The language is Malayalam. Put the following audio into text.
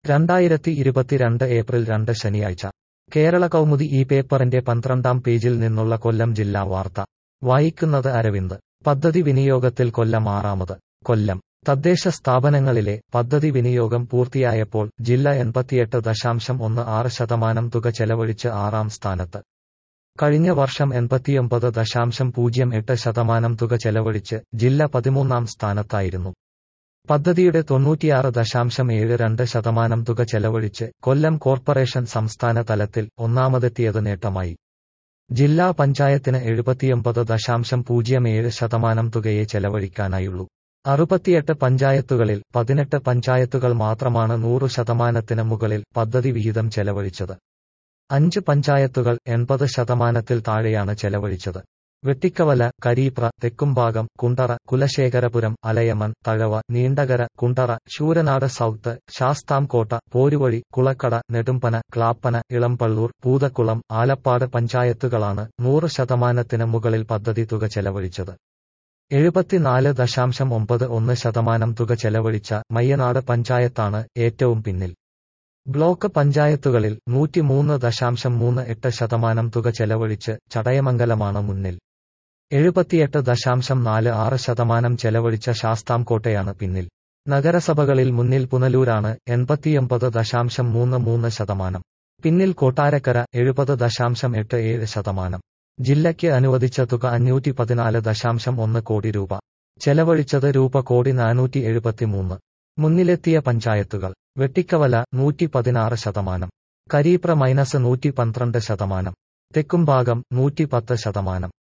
രണ്ടായിരത്തി ഇരുപത്തിരണ്ട് ഏപ്രിൽ രണ്ട് ശനിയാഴ്ച കേരള കൗമുദി ഈ പേപ്പറിന്റെ പന്ത്രണ്ടാം പേജിൽ നിന്നുള്ള കൊല്ലം ജില്ലാ വാർത്ത വായിക്കുന്നത് അരവിന്ദ് പദ്ധതി വിനിയോഗത്തിൽ കൊല്ലം ആറാമത് കൊല്ലം തദ്ദേശ സ്ഥാപനങ്ങളിലെ പദ്ധതി വിനിയോഗം പൂർത്തിയായപ്പോൾ ജില്ല എൺപത്തിയെട്ട് ദശാംശം ഒന്ന് ആറ് ശതമാനം തുക ചെലവഴിച്ച് ആറാം സ്ഥാനത്ത് കഴിഞ്ഞ വർഷം എൺപത്തിയൊമ്പത് ദശാംശം പൂജ്യം എട്ട് ശതമാനം തുക ചെലവഴിച്ച് ജില്ല പതിമൂന്നാം സ്ഥാനത്തായിരുന്നു പദ്ധതിയുടെ തൊണ്ണൂറ്റിയാറ് ദശാംശം ഏഴ് രണ്ട് ശതമാനം തുക ചെലവഴിച്ച് കൊല്ലം കോർപ്പറേഷൻ സംസ്ഥാന തലത്തിൽ ഒന്നാമതെത്തിയത് നേട്ടമായി ജില്ലാ പഞ്ചായത്തിന് എഴുപത്തിയൊമ്പത് ദശാംശം പൂജ്യം ഏഴ് ശതമാനം തുകയെ ചെലവഴിക്കാനായുള്ളൂ അറുപത്തിയെട്ട് പഞ്ചായത്തുകളിൽ പതിനെട്ട് പഞ്ചായത്തുകൾ മാത്രമാണ് നൂറ് ശതമാനത്തിന് മുകളിൽ പദ്ധതി വിഹിതം ചെലവഴിച്ചത് അഞ്ച് പഞ്ചായത്തുകൾ എൺപത് ശതമാനത്തിൽ താഴെയാണ് ചെലവഴിച്ചത് വെട്ടിക്കവല കരീപ്ര തെക്കുംഭാഗം കുണ്ടറ കുലശേഖരപുരം അലയമൺ തഴവ നീണ്ടകര കുണ്ടറ ശൂരനാട് സൗത്ത് ശാസ്താംകോട്ട പോരുവഴി കുളക്കട നെടുമ്പന ക്ലാപ്പന ഇളംപള്ളൂർ പൂതക്കുളം ആലപ്പാട് പഞ്ചായത്തുകളാണ് നൂറ് ശതമാനത്തിന് മുകളിൽ പദ്ധതി തുക ചെലവഴിച്ചത് എഴുപത്തിനാല് ദശാംശം ഒമ്പത് ഒന്ന് ശതമാനം തുക ചെലവഴിച്ച മയ്യനാട് പഞ്ചായത്താണ് ഏറ്റവും പിന്നിൽ ബ്ലോക്ക് പഞ്ചായത്തുകളിൽ നൂറ്റിമൂന്ന് ദശാംശം മൂന്ന് എട്ട് ശതമാനം തുക ചെലവഴിച്ച് ചടയമംഗലമാണ് മുന്നിൽ എഴുപത്തിയെട്ട് ദശാംശം നാല് ആറ് ശതമാനം ചെലവഴിച്ച ശാസ്താംകോട്ടയാണ് പിന്നിൽ നഗരസഭകളിൽ മുന്നിൽ പുനലൂരാണ് എൺപത്തിയൊമ്പത് ദശാംശം മൂന്ന് മൂന്ന് ശതമാനം പിന്നിൽ കൊട്ടാരക്കര എഴുപത് ദശാംശം എട്ട് ഏഴ് ശതമാനം ജില്ലയ്ക്ക് അനുവദിച്ച തുക അഞ്ഞൂറ്റി പതിനാല് ദശാംശം ഒന്ന് കോടി രൂപ ചെലവഴിച്ചത് രൂപ കോടി നാനൂറ്റി എഴുപത്തിമൂന്ന് മുന്നിലെത്തിയ പഞ്ചായത്തുകൾ വെട്ടിക്കവല നൂറ്റി പതിനാറ് ശതമാനം കരീപ്ര മൈനസ് നൂറ്റി പന്ത്രണ്ട് ശതമാനം തെക്കുംഭാഗം നൂറ്റി പത്ത് ശതമാനം